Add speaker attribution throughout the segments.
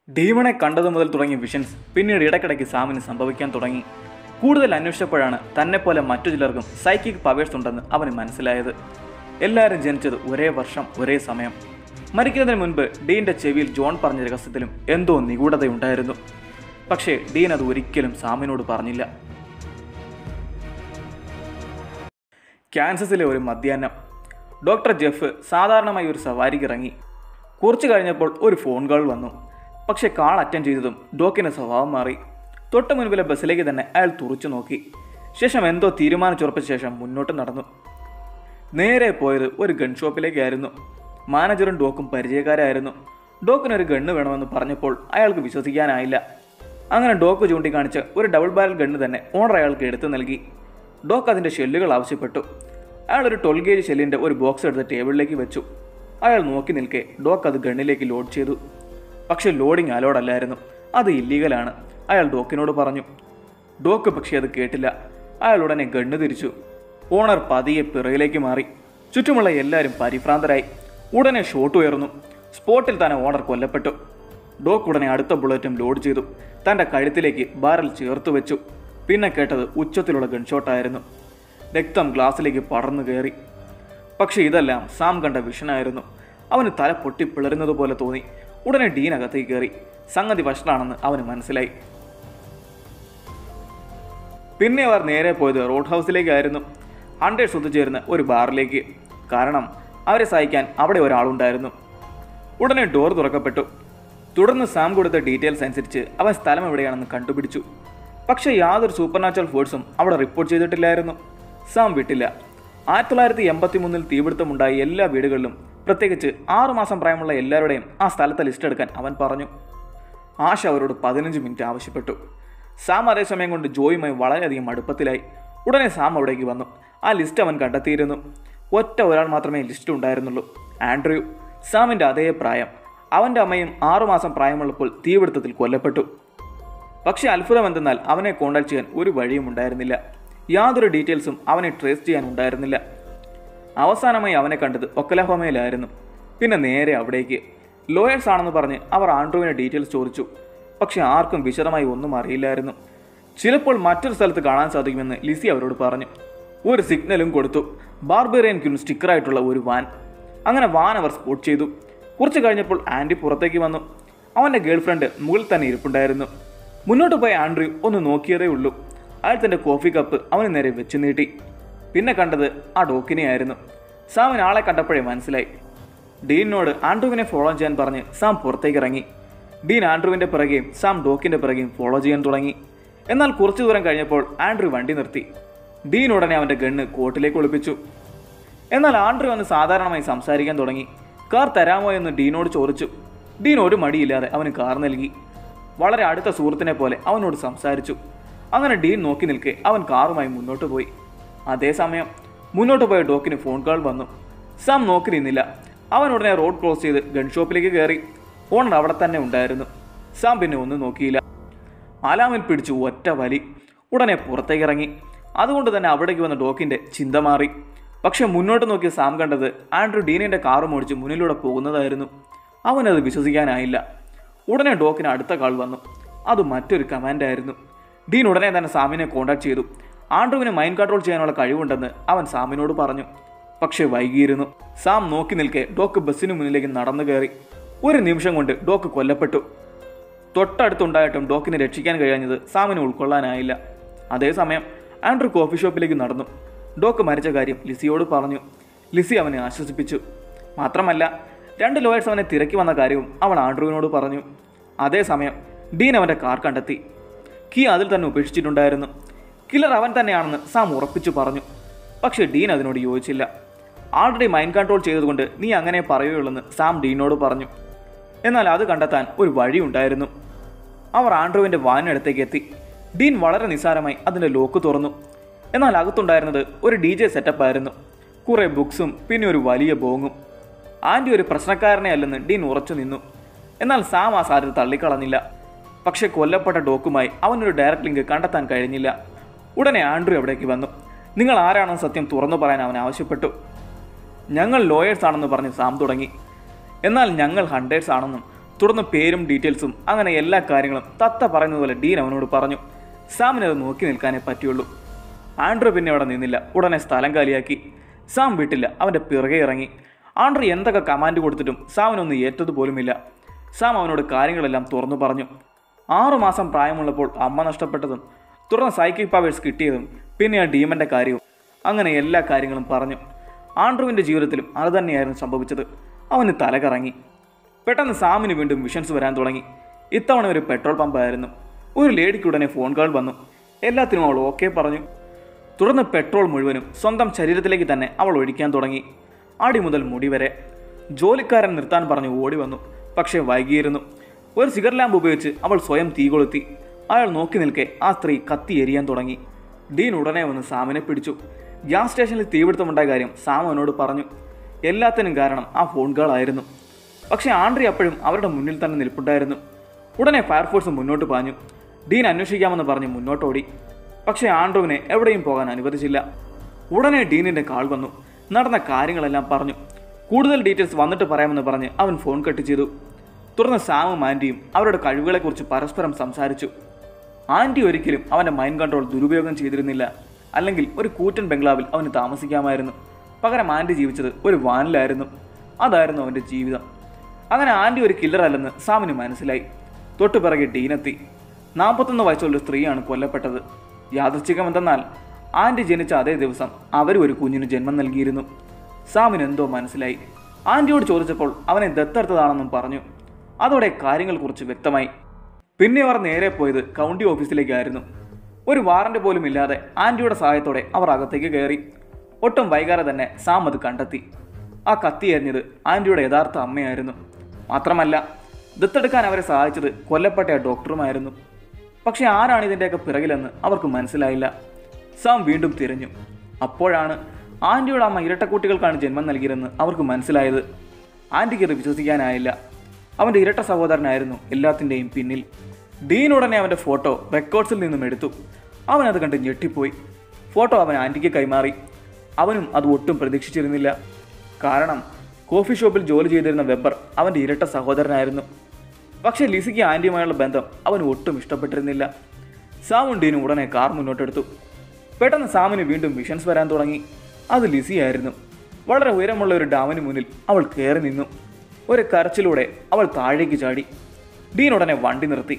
Speaker 1: ഡീമണെ കണ്ടതു മുതൽ തുടങ്ങിയ വിഷൻസ് പിന്നീട് ഇടയ്ക്കിടയ്ക്ക് സാമിന് സംഭവിക്കാൻ തുടങ്ങി കൂടുതൽ അന്വേഷിച്ചപ്പോഴാണ് തന്നെപ്പോലെ മറ്റു ചിലർക്കും സൈക്കിക് പവേഴ്സ് ഉണ്ടെന്ന് അവന് മനസ്സിലായത് എല്ലാവരും ജനിച്ചത് ഒരേ വർഷം ഒരേ സമയം മരിക്കുന്നതിന് മുൻപ് ഡീന്റെ ചെവിയിൽ ജോൺ പറഞ്ഞ രഹസ്യത്തിലും എന്തോ നിഗൂഢതയുണ്ടായിരുന്നു പക്ഷേ ഡീൻ അത് ഒരിക്കലും സാമിനോട് പറഞ്ഞില്ല കാൻസസിലെ ഒരു മധ്യാഹ്നം ഡോക്ടർ ജെഫ് സാധാരണമായി ഒരു സവാരിക്ക് ഇറങ്ങി കുറച്ചു കഴിഞ്ഞപ്പോൾ ഒരു ഫോൺ കോൾ വന്നു പക്ഷേ കാൾ അറ്റൻഡ് ചെയ്തതും ഡോക്കിൻ്റെ സ്വഭാവം മാറി തൊട്ട് മുൻപിലെ ബസ്സിലേക്ക് തന്നെ അയാൾ തുറച്ചു നോക്കി ശേഷം എന്തോ തീരുമാനിച്ചുറപ്പിച്ച ശേഷം മുന്നോട്ട് നടന്നു നേരെ പോയത് ഒരു ഗൺ ഷോപ്പിലേക്കായിരുന്നു മാനേജറും ഡോക്കും പരിചയക്കാരായിരുന്നു ഡോക്കിന് ഒരു ഗണ്ണ് വേണമെന്ന് പറഞ്ഞപ്പോൾ അയാൾക്ക് വിശ്വസിക്കാനായില്ല അങ്ങനെ ഡോക്ക് ചൂണ്ടിക്കാണിച്ച് ഒരു ഡബിൾ ബാരൽ ഗണ്ണ് തന്നെ ഓണർ അയാൾക്ക് എടുത്തു നൽകി ഡോക്ക് അതിൻ്റെ ഷെല്ലുകൾ ആവശ്യപ്പെട്ടു അയാൾ ഒരു ട്വൽവ് ഗേജ് ഷെല്ലിൻ്റെ ഒരു ബോക്സ് എടുത്ത് ടേബിളിലേക്ക് വെച്ചു അയാൾ നോക്കി നിൽക്കെ ഡോക്ക് അത് ഗണ്ണിലേക്ക് ലോഡ് ചെയ്തു പക്ഷേ ലോഡിംഗ് അലോഡ് അല്ലായിരുന്നു അത് ഇല്ലീഗലാണ് അയാൾ ഡോക്കിനോട് പറഞ്ഞു ഡോക്ക് പക്ഷേ അത് കേട്ടില്ല അയാൾ ഉടനെ ഗണ്ണ് തിരിച്ചു ഓണർ പതിയെ പിറകിലേക്ക് മാറി ചുറ്റുമുള്ള എല്ലാവരും പരിഭ്രാന്തരായി ഉടനെ ഷോട്ട് ഉയർന്നു സ്പോട്ടിൽ തന്നെ ഓണർ കൊല്ലപ്പെട്ടു ഡോക്ക് ഉടനെ അടുത്ത ബുള്ളറ്റും ലോഡ് ചെയ്തു തൻ്റെ കഴുത്തിലേക്ക് ബാരൽ ചേർത്ത് വെച്ചു പിന്നെ കേട്ടത് ഉച്ചത്തിലുള്ള ഗൺഷോട്ടായിരുന്നു രക്തം ഗ്ലാസ്സിലേക്ക് പടർന്നു കയറി പക്ഷേ ഇതെല്ലാം സാം കണ്ട വിഷനായിരുന്നു അവന് തല പൊട്ടി പിളരുന്നത് പോലെ തോന്നി ഉടനെ ഡീൻ അകത്തേക്ക് കയറി സംഗതി വഷളാണെന്ന് അവന് മനസ്സിലായി പിന്നെ അവർ നേരെ പോയത് റോഡ് ഹൗസിലേക്കായിരുന്നു ഹൺഡ്രഡ്സ് ഒത്തുചേരുന്ന ഒരു ബാറിലേക്ക് കാരണം അവരെ സഹായിക്കാൻ അവിടെ ഒരാളുണ്ടായിരുന്നു ഉടനെ ഡോർ തുറക്കപ്പെട്ടു തുടർന്ന് സാം കൊടുത്ത ഡീറ്റെയിൽസ് അനുസരിച്ച് അവൻ സ്ഥലം എവിടെയാണെന്ന് കണ്ടുപിടിച്ചു പക്ഷേ യാതൊരു സൂപ്പർ നാച്ചുറൽ ഫോഴ്സും അവിടെ റിപ്പോർട്ട് ചെയ്തിട്ടില്ലായിരുന്നു സാം വിട്ടില്ല ആയിരത്തി തൊള്ളായിരത്തി എൺപത്തി മൂന്നിൽ തീപിടുത്തമുണ്ടായ എല്ലാ വീടുകളിലും പ്രത്യേകിച്ച് ആറുമാസം പ്രായമുള്ള എല്ലാവരുടെയും ആ സ്ഥലത്തെ ലിസ്റ്റ് എടുക്കാൻ അവൻ പറഞ്ഞു ആശ അവരോട് പതിനഞ്ച് മിനിറ്റ് ആവശ്യപ്പെട്ടു സാം അതേസമയം കൊണ്ട് ജോയുമായി വളരെയധികം അടുപ്പത്തിലായി ഉടനെ സാം അവിടേക്ക് വന്നു ആ ലിസ്റ്റ് അവൻ കണ്ടെത്തിയിരുന്നു ഒറ്റ ഒരാൾ മാത്രമേ ലിസ്റ്റ് ഉണ്ടായിരുന്നുള്ളൂ ആൻഡ്രൂ സാമിൻ്റെ അതേ പ്രായം അവൻ്റെ അമ്മയും ആറുമാസം പ്രായമുള്ളപ്പോൾ തീപിടുത്തത്തിൽ കൊല്ലപ്പെട്ടു പക്ഷേ അത്ഭുതം എന്തെന്നാൽ അവനെ കോണ്ടാക്ട് ചെയ്യാൻ ഒരു വഴിയും ഉണ്ടായിരുന്നില്ല യാതൊരു ഡീറ്റെയിൽസും അവനെ ട്രേസ് ചെയ്യാൻ ഉണ്ടായിരുന്നില്ല അവസാനമായി അവനെ കണ്ടത് ഒക്കലഹോമയിലായിരുന്നു പിന്നെ നേരെ അവിടേക്ക് ലോയേഴ്സ് ആണെന്ന് പറഞ്ഞ് അവർ ആൻഡ്രൂവിനെ ഡീറ്റെയിൽസ് ചോദിച്ചു പക്ഷെ ആർക്കും വിശദമായി ഒന്നും അറിയില്ലായിരുന്നു ചിലപ്പോൾ മറ്റൊരു സ്ഥലത്ത് കാണാൻ സാധിക്കുമെന്ന് ലിസി അവരോട് പറഞ്ഞു ഒരു സിഗ്നലും കൊടുത്തു ബാർബേറിയൻ ക്യൂൺ സ്റ്റിക്കറായിട്ടുള്ള ഒരു വാൻ അങ്ങനെ വാൻ അവർ സ്പോട്ട് ചെയ്തു കുറച്ച് കഴിഞ്ഞപ്പോൾ ആൻറ്റി പുറത്തേക്ക് വന്നു അവൻ്റെ ഗേൾഫ്രണ്ട് മുകളിൽ തന്നെ ഇരിപ്പുണ്ടായിരുന്നു മുന്നോട്ട് പോയ ആൻഡ്രൂ ഒന്ന് നോക്കിയതേ ഉള്ളൂ അയാൾ തൻ്റെ കോഫി കപ്പ് അവന് നേരെ വെച്ച് നീട്ടി പിന്നെ കണ്ടത് ആ ഡോക്കിനെ ആയിരുന്നു സാമിന് ആളെ കണ്ടപ്പോഴേ മനസ്സിലായി ഡീനിനോട് ആൻഡ്രൂവിനെ ഫോളോ ചെയ്യാൻ പറഞ്ഞ് സാം പുറത്തേക്ക് ഇറങ്ങി ഡീൻ ആൻഡ്രൂവിൻ്റെ പിറകെയും സാം ഡോക്കിൻ്റെ പിറകെയും ഫോളോ ചെയ്യാൻ തുടങ്ങി എന്നാൽ കുറച്ചു ദൂരം കഴിഞ്ഞപ്പോൾ ആൻഡ്രൂ വണ്ടി നിർത്തി ഡീൻ ഉടനെ അവൻ്റെ ഗണ്ണ് കോട്ടിലേക്ക് ഒളിപ്പിച്ചു എന്നാൽ ആൻഡ്രൂ വന്ന് സാധാരണമായി സംസാരിക്കാൻ തുടങ്ങി കാർ തരാമോ എന്ന് ഡീനോട് ചോദിച്ചു ഡീൻ ഒരു മടിയില്ലാതെ അവന് കാർ നൽകി വളരെ അടുത്ത സുഹൃത്തിനെ പോലെ അവനോട് സംസാരിച്ചു അങ്ങനെ ഡീൻ നോക്കി നിൽക്കെ അവൻ കാറുമായി മുന്നോട്ട് പോയി അതേസമയം മുന്നോട്ട് പോയ ഡോക്കിന് ഫോൺ കോൾ വന്നു സാം നോക്കി നിന്നില്ല അവൻ ഉടനെ റോഡ് ക്രോസ് ചെയ്ത് ഗൺ ഷോപ്പിലേക്ക് കയറി ഓണർ അവിടെ തന്നെ ഉണ്ടായിരുന്നു സാം പിന്നെ ഒന്നും നോക്കിയില്ല അലാമിൽ പിടിച്ചു ഒറ്റ വലി ഉടനെ പുറത്തേക്ക് ഇറങ്ങി അതുകൊണ്ട് തന്നെ അവിടേക്ക് വന്ന ഡോക്കിന്റെ ചിന്ത മാറി പക്ഷെ മുന്നോട്ട് നോക്കിയ സാം കണ്ടത് ആൻഡ്രൂ ഡീനിന്റെ കാറ് ഓടിച്ച് മുന്നിലൂടെ പോകുന്നതായിരുന്നു അവനത് വിശ്വസിക്കാനായില്ല ഉടനെ ഡോക്കിന് അടുത്ത കാൾ വന്നു അത് മറ്റൊരു കമാൻഡായിരുന്നു ഡീൻ ഉടനെ തന്നെ സാമിനെ കോണ്ടാക്ട് ചെയ്തു ആൻഡ്രുവിന് മൈൻഡ് കൺട്രോൾ ചെയ്യാനുള്ള കഴിവുണ്ടെന്ന് അവൻ സാമിനോട് പറഞ്ഞു പക്ഷേ വൈകിയിരുന്നു സാം നോക്കി നിൽക്കെ ഡോക്ക് ബസ്സിന് മുന്നിലേക്ക് നടന്നു കയറി ഒരു നിമിഷം കൊണ്ട് ഡോക്ക് കൊല്ലപ്പെട്ടു തൊട്ടടുത്തുണ്ടായിട്ടും ഡോക്കിനെ രക്ഷിക്കാൻ കഴിയാഞ്ഞത് സാമിന് ഉൾക്കൊള്ളാനായില്ല അതേസമയം ആൻഡ്രു കോഫി ഷോപ്പിലേക്ക് നടന്നു ഡോക്ക് മരിച്ച കാര്യം ലിസിയോട് പറഞ്ഞു ലിസി അവനെ ആശ്വസിപ്പിച്ചു മാത്രമല്ല രണ്ട് ലോയേഴ്സ് അവനെ തിരക്കി വന്ന കാര്യവും അവൾ ആൻഡ്രുവിനോട് പറഞ്ഞു അതേസമയം ഡീൻ അവൻ്റെ കാർ കണ്ടെത്തി കീ അതിൽ തന്നെ ഉപേക്ഷിച്ചിട്ടുണ്ടായിരുന്നു കില്ലർ അവൻ തന്നെയാണെന്ന് സാം ഉറപ്പിച്ചു പറഞ്ഞു പക്ഷേ ഡീൻ അതിനോട് യോജിച്ചില്ല ആൾറെഡി മൈൻഡ് കൺട്രോൾ ചെയ്തതുകൊണ്ട് നീ അങ്ങനെ പറയുകയുള്ളെന്ന് സാം ഡീനോട് പറഞ്ഞു എന്നാൽ അത് കണ്ടെത്താൻ ഒരു വഴിയുണ്ടായിരുന്നു അവർ ആൻഡ്രുവിൻ്റെ വാനിനടുത്തേക്ക് എത്തി ഡീൻ വളരെ നിസ്സാരമായി അതിൻ്റെ ലോക്ക് തുറന്നു എന്നാൽ അകത്തുണ്ടായിരുന്നത് ഒരു ഡി ജെ സെറ്റപ്പ് ആയിരുന്നു കുറേ ബുക്സും പിന്നെ ഒരു വലിയ ബോങ്ങും ആൻറ്റി ഒരു പ്രശ്നക്കാരനെ അല്ലെന്ന് ഡീൻ ഉറച്ചു നിന്നു എന്നാൽ സാം ആ സാധ്യത തള്ളിക്കളഞ്ഞില്ല പക്ഷെ കൊല്ലപ്പെട്ട ഡോക്കുമായി അവനൊരു ഡയറക്റ്റ് ലിങ്ക് കണ്ടെത്താൻ കഴിഞ്ഞില്ല ഉടനെ ആൻഡ്രു അവിടേക്ക് വന്നു നിങ്ങൾ ആരാണെന്ന് സത്യം തുറന്നു പറയാൻ അവൻ ആവശ്യപ്പെട്ടു ഞങ്ങൾ ലോയേഴ്സ് ആണെന്ന് പറഞ്ഞ് സാം തുടങ്ങി എന്നാൽ ഞങ്ങൾ ഹണ്ടേഴ്സ് ആണെന്നും തുടർന്ന് പേരും ഡീറ്റെയിൽസും അങ്ങനെ എല്ലാ കാര്യങ്ങളും തത്ത പറയുന്നത് പോലെ ഡീൻ അവനോട് പറഞ്ഞു സാമിന് അത് നോക്കി നിൽക്കാനേ പറ്റിയുള്ളൂ ആൻഡ്രു പിന്നെ അവിടെ നിന്നില്ല ഉടനെ സ്ഥലം കാലിയാക്കി സാം വിട്ടില്ല അവൻ്റെ പിറകെ ഇറങ്ങി ആൻഡ്രു എന്തൊക്കെ കമാൻഡ് കൊടുത്തിട്ടും സാമിനൊന്നും ഏറ്റത് പോലുമില്ല സാം അവനോട് കാര്യങ്ങളെല്ലാം തുറന്നു പറഞ്ഞു ആറുമാസം പ്രായമുള്ളപ്പോൾ അമ്മ നഷ്ടപ്പെട്ടതും തുടർന്ന് സൈക്കിക് പവേഴ്സ് കിട്ടിയതും പിന്നെ ആ ഡീമന്റെ കാര്യവും അങ്ങനെ എല്ലാ കാര്യങ്ങളും പറഞ്ഞു ആൻഡ്രുവിൻ്റെ ജീവിതത്തിലും അത് തന്നെയായിരുന്നു സംഭവിച്ചത് അവന് തല കറങ്ങി പെട്ടെന്ന് സാമിന് വീണ്ടും വിഷൻസ് വരാൻ തുടങ്ങി ഇത്തവണ ഒരു പെട്രോൾ പമ്പായിരുന്നു ഒരു ലേഡിക്ക് ഉടനെ ഫോൺ കോൾ വന്നു എല്ലാത്തിനും അവൾ ഓക്കെ പറഞ്ഞു തുടർന്ന് പെട്രോൾ മുഴുവനും സ്വന്തം ശരീരത്തിലേക്ക് തന്നെ അവൾ ഒഴിക്കാൻ തുടങ്ങി അടി മുതൽ മുടി വരെ ജോലിക്കാരൻ നിർത്താൻ പറഞ്ഞു ഓടി വന്നു പക്ഷേ വൈകിയിരുന്നു ഒരു സിഗർ ലാമ്പ് ഉപയോഗിച്ച് അവൾ സ്വയം തീ കൊളുത്തി അയാൾ നോക്കി നിൽക്കെ ആ സ്ത്രീ കത്തി എരിയാൻ തുടങ്ങി ഡീൻ ഉടനെ വന്ന് സാമിനെ പിടിച്ചു ഗ്യാസ് സ്റ്റേഷനിൽ തീപിടുത്തമുണ്ടായ കാര്യം സാം അവനോട് പറഞ്ഞു എല്ലാത്തിനും കാരണം ആ ഫോൺ കോൾ ആയിരുന്നു പക്ഷേ ആൻഡ്രി അപ്പോഴും അവരുടെ മുന്നിൽ തന്നെ നിൽപ്പുണ്ടായിരുന്നു ഉടനെ ഫയർഫോഴ്സ് മുന്നോട്ട് പാഞ്ഞു ഡീൻ അന്വേഷിക്കാമെന്ന് പറഞ്ഞ് മുന്നോട്ടോടി പക്ഷേ ആൻഡ്രുവിനെ എവിടെയും പോകാൻ അനുവദിച്ചില്ല ഉടനെ ഡീനിന്റെ കാൾ വന്നു നടന്ന കാര്യങ്ങളെല്ലാം പറഞ്ഞു കൂടുതൽ ഡീറ്റെയിൽസ് വന്നിട്ട് പറയാമെന്ന് പറഞ്ഞ് അവൻ ഫോൺ കട്ട് ചെയ്തു തുടർന്ന് സാമും ആൻറ്റിയും അവരുടെ കഴിവുകളെക്കുറിച്ച് പരസ്പരം സംസാരിച്ചു ആൻറ്റി ഒരിക്കലും അവൻ്റെ മൈൻഡ് കൺട്രോൾ ദുരുപയോഗം ചെയ്തിരുന്നില്ല അല്ലെങ്കിൽ ഒരു കൂറ്റൻ ബംഗ്ലാവിൽ അവന് താമസിക്കാമായിരുന്നു പകരം ആൻറ്റി ജീവിച്ചത് ഒരു വാനിലായിരുന്നു അതായിരുന്നു അവൻ്റെ ജീവിതം അങ്ങനെ ആൻറ്റി ഒരു കില്ലർ അല്ലെന്ന് സാമിന് മനസ്സിലായി തൊട്ടുപിറകെ ഡീനെത്തി നാൽപ്പത്തൊന്ന് വയസ്സുള്ള ഒരു സ്ത്രീയാണ് കൊല്ലപ്പെട്ടത് യാദൃച്ഛികം എന്തെന്നാൽ ആൻറ്റി ജനിച്ച അതേ ദിവസം അവരും ഒരു കുഞ്ഞിന് ജന്മം നൽകിയിരുന്നു സാമിന് എന്തോ മനസ്സിലായി ആൻറ്റിയോട് ചോദിച്ചപ്പോൾ അവനെ ദത്തെടുത്തതാണെന്നും പറഞ്ഞു അതോടെ കാര്യങ്ങൾ കുറിച്ച് വ്യക്തമായി പിന്നെ അവർ നേരെ പോയത് കൗണ്ടി ഓഫീസിലേക്കായിരുന്നു ഒരു വാറന്റ് പോലും ഇല്ലാതെ ആൻറ്റിയുടെ സഹായത്തോടെ അവർ അകത്തേക്ക് കയറി ഒട്ടും വൈകാതെ തന്നെ സാം അത് കണ്ടെത്തി ആ കത്തി എറിഞ്ഞത് ആൻറ്റിയുടെ യഥാർത്ഥ അമ്മയായിരുന്നു മാത്രമല്ല ദത്തെടുക്കാൻ അവരെ സഹായിച്ചത് കൊല്ലപ്പെട്ട ആ ഡോക്ടറുമായിരുന്നു പക്ഷെ ആരാണ് ഇതിൻ്റെയൊക്കെ പിറകിലെന്ന് അവർക്ക് മനസ്സിലായില്ല സാം വീണ്ടും തിരഞ്ഞു അപ്പോഴാണ് ആൻറ്റിയുടെ അമ്മ ഇരട്ടക്കുട്ടികൾക്കാണ് ജന്മം നൽകിയതെന്ന് അവർക്ക് മനസ്സിലായത് ആൻറ്റിക്ക് ഇത് വിശ്വസിക്കാനായില്ല അവൻ്റെ ഇരട്ട സഹോദരനായിരുന്നു എല്ലാത്തിൻ്റെയും പിന്നിൽ ഡീൻ ഉടനെ അവൻ്റെ ഫോട്ടോ റെക്കോർഡ്സിൽ നിന്നും എടുത്തു അവൻ അത് കണ്ട് ഞെട്ടിപ്പോയി ഫോട്ടോ അവൻ ആൻറ്റിക്ക് കൈമാറി അവനും അത് ഒട്ടും പ്രതീക്ഷിച്ചിരുന്നില്ല കാരണം കോഫി ഷോപ്പിൽ ജോലി ചെയ്തിരുന്ന വെബർ അവൻ്റെ ഇരട്ട സഹോദരനായിരുന്നു പക്ഷേ ലിസിക്ക് ആൻറ്റിയുമായുള്ള ബന്ധം അവന് ഒട്ടും ഇഷ്ടപ്പെട്ടിരുന്നില്ല സാമും ഡീനും ഉടനെ കാർ മുന്നോട്ടെടുത്തു പെട്ടെന്ന് സാമിന് വീണ്ടും വിഷൻസ് വരാൻ തുടങ്ങി അത് ലിസിയായിരുന്നു വളരെ ഉയരമുള്ള ഒരു ഡാമിന് മുന്നിൽ അവൾ കയറി നിന്നു ഒരു കരച്ചിലൂടെ അവൾ താഴേക്ക് ചാടി ഡീൻ ഉടനെ വണ്ടി നിർത്തി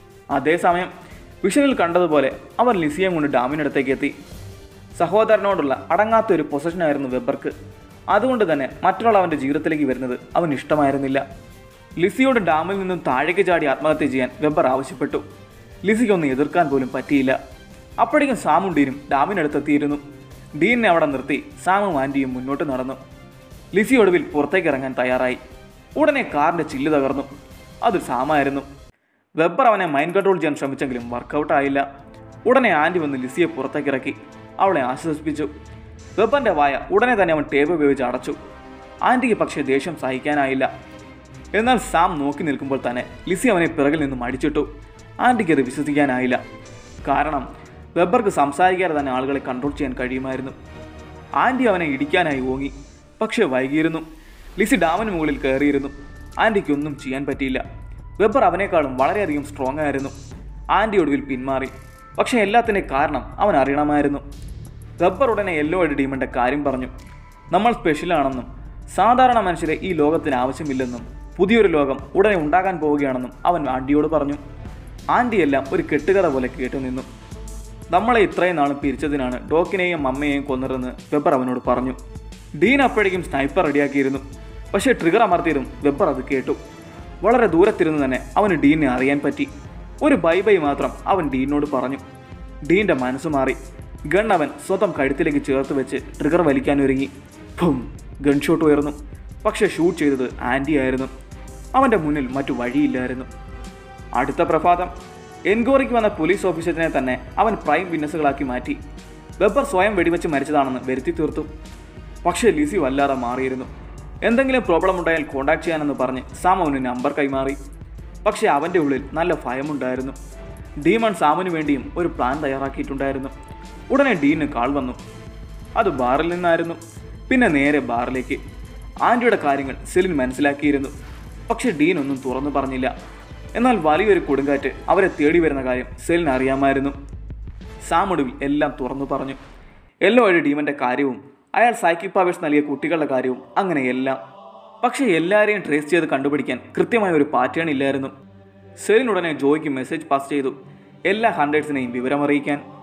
Speaker 1: അതേസമയം വിഷനിൽ കണ്ടതുപോലെ അവൻ ലിസിയെ കൊണ്ട് ഡാമിനടുത്തേക്ക് എത്തി സഹോദരനോടുള്ള അടങ്ങാത്ത ഒരു പൊസഷനായിരുന്നു വെബർക്ക് അതുകൊണ്ട് തന്നെ മറ്റൊരാൾ അവൻ്റെ ജീവിതത്തിലേക്ക് വരുന്നത് അവന് ഇഷ്ടമായിരുന്നില്ല ലിസിയോട് ഡാമിൽ നിന്നും താഴേക്ക് ചാടി ആത്മഹത്യ ചെയ്യാൻ വെബർ ആവശ്യപ്പെട്ടു ലിസിക്കൊന്ന് എതിർക്കാൻ പോലും പറ്റിയില്ല അപ്പോഴേക്കും സാമും ഡീനും ഡാമിനടുത്തെത്തിയിരുന്നു ഡീനിനെ അവിടെ നിർത്തി സാമും ആൻറ്റിയും മുന്നോട്ട് നടന്നു ലിസി ഒടുവിൽ പുറത്തേക്ക് ഇറങ്ങാൻ തയ്യാറായി ഉടനെ കാറിന്റെ ചില്ല് തകർന്നു അത് സാമായിരുന്നു വെബർ അവനെ മൈൻഡ് കൺട്രോൾ ചെയ്യാൻ ശ്രമിച്ചെങ്കിലും വർക്കൗട്ട് ആയില്ല ഉടനെ ആൻറ്റി വന്ന് ലിസിയെ പുറത്തേക്കിറക്കി അവളെ ആശ്വസിപ്പിച്ചു വെബറിന്റെ വായ ഉടനെ തന്നെ അവൻ ടേപ്പ് ഉപയോഗിച്ച് അടച്ചു ആൻറ്റിക്ക് പക്ഷേ ദേഷ്യം സഹിക്കാനായില്ല എന്നാൽ സാം നോക്കി നിൽക്കുമ്പോൾ തന്നെ ലിസി അവനെ പിറകിൽ നിന്നും അടിച്ചിട്ടു ആൻറ്റിക്ക് അത് വിശ്വസിക്കാനായില്ല കാരണം വെബർക്ക് സംസാരിക്കാതെ തന്നെ ആളുകളെ കൺട്രോൾ ചെയ്യാൻ കഴിയുമായിരുന്നു ആൻറ്റി അവനെ ഇടിക്കാനായി ഓങ്ങി പക്ഷേ വൈകിയിരുന്നു ലിസി ഡാമിന് മുകളിൽ കയറിയിരുന്നു ആൻറ്റിക്ക് ഒന്നും ചെയ്യാൻ പറ്റിയില്ല വെബർ അവനേക്കാളും വളരെയധികം സ്ട്രോങ് ആയിരുന്നു ആൻറ്റി ഒടുവിൽ പിന്മാറി പക്ഷേ എല്ലാത്തിൻ്റെ കാരണം അവൻ അറിയണമായിരുന്നു വെബർ ഉടനെ യെല്ലോ എഡ് ഡീമന്റെ കാര്യം പറഞ്ഞു നമ്മൾ സ്പെഷ്യലാണെന്നും സാധാരണ മനുഷ്യരെ ഈ ലോകത്തിന് ആവശ്യമില്ലെന്നും പുതിയൊരു ലോകം ഉടനെ ഉണ്ടാകാൻ പോവുകയാണെന്നും അവൻ ആൻറ്റിയോട് പറഞ്ഞു ആൻറ്റിയെല്ലാം ഒരു കെട്ടുകഥ പോലെ കേട്ടു നിന്നു നമ്മളെ ഇത്രയും നാളും പിരിച്ചതിനാണ് ഡോക്കിനെയും അമ്മയെയും കൊന്നതെന്ന് വെബർ അവനോട് പറഞ്ഞു ഡീൻ അപ്പോഴേക്കും സ്നൈപ്പർ റെഡിയാക്കിയിരുന്നു പക്ഷേ ട്രിഗർ അമർത്തിയതും വെബർ അത് കേട്ടു വളരെ ദൂരത്തിരുന്ന് തന്നെ അവന് ഡീനെ അറിയാൻ പറ്റി ഒരു ബൈ ബൈ മാത്രം അവൻ ഡീനോട് പറഞ്ഞു ഡീൻ്റെ മനസ്സ് മാറി ഗൺ അവൻ സ്വന്തം കഴുത്തിലേക്ക് ചേർത്ത് വെച്ച് ട്രിഗർ വലിക്കാൻ ഒരുങ്ങി ഭും ഗൺഷോട്ട് ഉയർന്നു പക്ഷേ ഷൂട്ട് ചെയ്തത് ആൻറ്റി ആയിരുന്നു അവൻ്റെ മുന്നിൽ മറ്റു വഴിയില്ലായിരുന്നു അടുത്ത പ്രഭാതം എൻക്വയറിക്ക് വന്ന പോലീസ് ഓഫീസറിനെ തന്നെ അവൻ പ്രൈം വിറ്റ്നസ്സുകളാക്കി മാറ്റി വെബർ സ്വയം വെടിവെച്ച് മരിച്ചതാണെന്ന് വരുത്തി തീർത്തു പക്ഷേ ലിസി വല്ലാതെ മാറിയിരുന്നു എന്തെങ്കിലും പ്രോബ്ലം ഉണ്ടായാൽ കോൺടാക്ട് ചെയ്യാനെന്ന് പറഞ്ഞ് സാം അവന് നമ്പർ കൈമാറി പക്ഷേ അവൻ്റെ ഉള്ളിൽ നല്ല ഭയമുണ്ടായിരുന്നു ഡീമൺ സാമിന് വേണ്ടിയും ഒരു പ്ലാൻ തയ്യാറാക്കിയിട്ടുണ്ടായിരുന്നു ഉടനെ ഡീന് കാൾ വന്നു അത് ബാറിൽ നിന്നായിരുന്നു പിന്നെ നേരെ ബാറിലേക്ക് ആൻറ്റിയുടെ കാര്യങ്ങൾ സെലിൻ മനസ്സിലാക്കിയിരുന്നു പക്ഷെ ഡീൻ ഒന്നും തുറന്നു പറഞ്ഞില്ല എന്നാൽ വലിയൊരു കൊടുങ്കാറ്റ് അവരെ തേടി വരുന്ന കാര്യം സെലിന് അറിയാമായിരുന്നു സാം ഒടുവിൽ എല്ലാം തുറന്നു പറഞ്ഞു എല്ലോ വഴി ഡീമന്റെ കാര്യവും അയാൾ സൈക്കിക് പവേഴ്സ് നൽകിയ കുട്ടികളുടെ കാര്യവും അങ്ങനെ എല്ലാം പക്ഷേ എല്ലാവരെയും ട്രേസ് ചെയ്ത് കണ്ടുപിടിക്കാൻ കൃത്യമായ ഒരു പാറ്റേൺ ഇല്ലായിരുന്നു സെലിൻ ഉടനെ ജോയ്ക്ക് മെസ്സേജ് പാസ് ചെയ്തു എല്ലാ ഹൺഡ്രഡ്സിനെയും വിവരമറിയിക്കാൻ